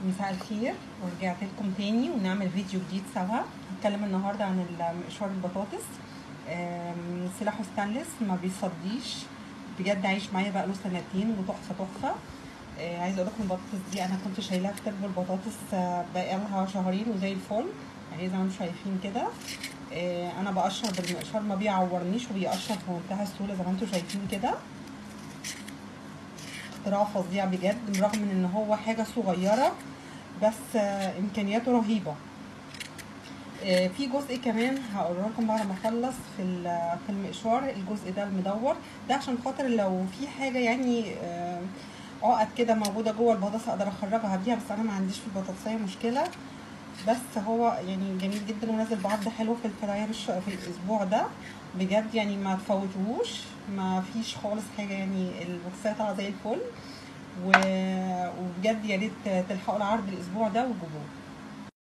مساء الخير ورجعت لكم تاني ونعمل فيديو جديد سوا هتكلم النهارده عن مقشار البطاطس آم، سلاحه ستانلس ما بيصديش بجد عايش معايا بقاله سنتين وتحفه تحفه آه، عايزه اقول لكم البطاطس دي انا كنت شايلاها في تربو البطاطس آه، بقالها شهرين وزي الفل يعني زي ما انتم شايفين كده آه، انا بقشر بالمقشار ما بيعورنيش وبيقشر في منتهى السهوله زي ما انتم شايفين كده اختراع فظيع بجد برغم من ان هو حاجه صغيره بس آه، امكانياته رهيبه آه، في جزء كمان هقوله لكم بعد ما اخلص في ال- في المقشار الجزء ده المدور ده عشان خاطر لو في حاجه يعني آه، عقد كده موجوده جوه البطاطس اقدر اخرجها بيها بس انا ما عنديش في البطاطسيه مشكله بس هو يعني جميل جدا ونازل بعرض حلو في الفراير الش- في الاسبوع ده بجد يعني ما تفوتوهوش ما فيش خالص حاجه يعني البوكسيه طالعه زي الفل و... وبجد يا ريت تلحقوا العرض الاسبوع ده وتجيبوه